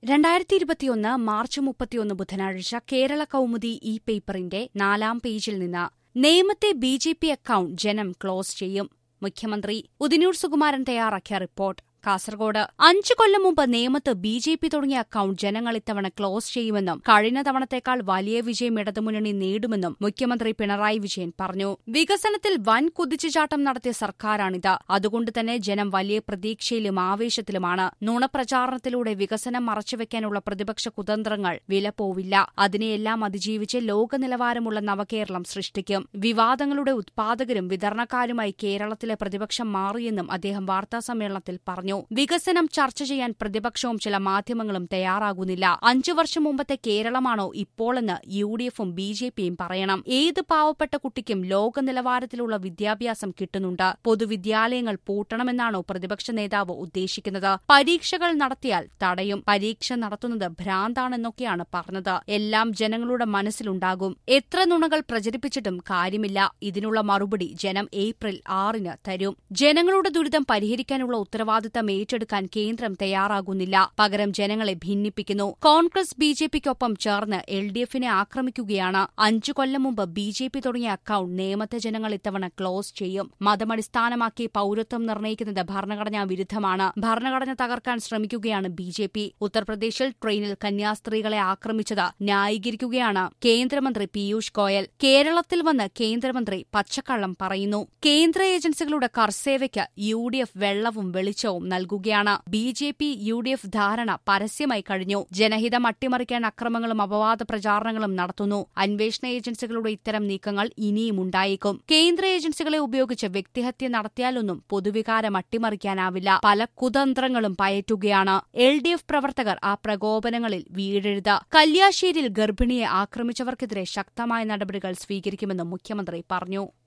രണ്ടായിരത്തി ഇരുപത്തിയൊന്ന് മാർച്ച് മുപ്പത്തിയൊന്ന് ബുധനാഴ്ച കേരള കൗമുദി ഇ പേപ്പറിന്റെ നാലാം പേജിൽ നിന്ന് നേമത്തെ ബി ജെ പി അക്കൌണ്ട് ജനം ക്ലോസ് ചെയ്യും മുഖ്യമന്ത്രി ഉദിനൂർ സുകുമാരൻ തയ്യാറാക്കിയ റിപ്പോർട്ട് കാസർഗോഡ് അഞ്ചു കൊല്ലം മുമ്പ് നേമത്ത് ബി ജെ പി തുടങ്ങിയ അക്കൌണ്ട് ജനങ്ങൾ ഇത്തവണ ക്ലോസ് ചെയ്യുമെന്നും കഴിഞ്ഞ തവണത്തേക്കാൾ വലിയ വിജയം ഇടതുമുന്നണി നേടുമെന്നും മുഖ്യമന്ത്രി പിണറായി വിജയൻ പറഞ്ഞു വികസനത്തിൽ വൻ കുതിച്ചുചാട്ടം നടത്തിയ സർക്കാരാണിത് അതുകൊണ്ട് തന്നെ ജനം വലിയ പ്രതീക്ഷയിലും ആവേശത്തിലുമാണ് നുണപ്രചാരണത്തിലൂടെ വികസനം മറച്ചുവെക്കാനുള്ള പ്രതിപക്ഷ കുതന്ത്രങ്ങൾ വിലപ്പോവില്ല അതിനെയെല്ലാം അതിജീവിച്ച് ലോക നിലവാരമുള്ള നവകേരളം സൃഷ്ടിക്കും വിവാദങ്ങളുടെ ഉത്പാദകരും വിതരണക്കാരുമായി കേരളത്തിലെ പ്രതിപക്ഷം മാറിയെന്നും അദ്ദേഹം വാർത്താസമ്മേളനത്തിൽ പറഞ്ഞു വികസനം ചർച്ച ചെയ്യാൻ പ്രതിപക്ഷവും ചില മാധ്യമങ്ങളും തയ്യാറാകുന്നില്ല അഞ്ചു വർഷം മുമ്പത്തെ കേരളമാണോ ഇപ്പോളെന്ന് യു ഡി എഫും ബി ജെ പിയും പറയണം ഏത് പാവപ്പെട്ട കുട്ടിക്കും ലോക നിലവാരത്തിലുള്ള വിദ്യാഭ്യാസം കിട്ടുന്നുണ്ട് പൊതുവിദ്യാലയങ്ങൾ പൂട്ടണമെന്നാണോ പ്രതിപക്ഷ നേതാവ് ഉദ്ദേശിക്കുന്നത് പരീക്ഷകൾ നടത്തിയാൽ തടയും പരീക്ഷ നടത്തുന്നത് ഭ്രാന്താണെന്നൊക്കെയാണ് പറഞ്ഞത് എല്ലാം ജനങ്ങളുടെ മനസ്സിലുണ്ടാകും എത്ര നുണകൾ പ്രചരിപ്പിച്ചിട്ടും കാര്യമില്ല ഇതിനുള്ള മറുപടി ജനം ഏപ്രിൽ ആറിന് തരും ജനങ്ങളുടെ ദുരിതം പരിഹരിക്കാനുള്ള ഉത്തരവാദിത്തം ഏറ്റെടുക്കാൻ കേന്ദ്രം തയ്യാറാകുന്നില്ല പകരം ജനങ്ങളെ ഭിന്നിപ്പിക്കുന്നു കോൺഗ്രസ് ബി ജെ പിക്കൊപ്പം ചേർന്ന് എൽ ഡി എഫിനെ ആക്രമിക്കുകയാണ് അഞ്ചു കൊല്ലം മുമ്പ് ബി ജെ പി തുടങ്ങിയ അക്കൌണ്ട് നേമത്തെ ജനങ്ങൾ ഇത്തവണ ക്ലോസ് ചെയ്യും മതമടിസ്ഥാനമാക്കി പൌരത്വം നിർണ്ണയിക്കുന്നത് ഭരണഘടനാ വിരുദ്ധമാണ് ഭരണഘടന തകർക്കാൻ ശ്രമിക്കുകയാണ് ബി ജെ പി ഉത്തർപ്രദേശിൽ ട്രെയിനിൽ കന്യാസ്ത്രീകളെ ആക്രമിച്ചത് ന്യായീകരിക്കുകയാണ് കേന്ദ്രമന്ത്രി പീയൂഷ് ഗോയൽ കേരളത്തിൽ വന്ന് കേന്ദ്രമന്ത്രി പച്ചക്കള്ളം പറയുന്നു കേന്ദ്ര ഏജൻസികളുടെ കർസേവയ്ക്ക് യു ഡി എഫ് വെള്ളവും വെളിച്ചവും നൽകുകയാണ് B J P U D F ധാരണ പരസ്യമായി കഴിഞ്ഞു ജനഹിതം അട്ടിമറിക്കാൻ അക്രമങ്ങളും അപവാദ പ്രചാരണങ്ങളും നടത്തുന്നു അന്വേഷണ ഏജൻസികളുടെ ഇത്തരം നീക്കങ്ങൾ ഇനിയും ഉണ്ടായേക്കും കേന്ദ്ര ഏജൻസികളെ ഉപയോഗിച്ച് വ്യക്തിഹത്യ നടത്തിയാലൊന്നും പൊതുവികാരം അട്ടിമറിക്കാനാവില്ല പല കുതന്ത്രങ്ങളും പയറ്റുകയാണ് എൽ ഡി എഫ് പ്രവർത്തകർ ആ പ്രകോപനങ്ങളിൽ വീഴരുത് കല്യാശ്ശേരിയിൽ ഗർഭിണിയെ ആക്രമിച്ചവർക്കെതിരെ ശക്തമായ നടപടികൾ സ്വീകരിക്കുമെന്നും മുഖ്യമന്ത്രി പറഞ്ഞു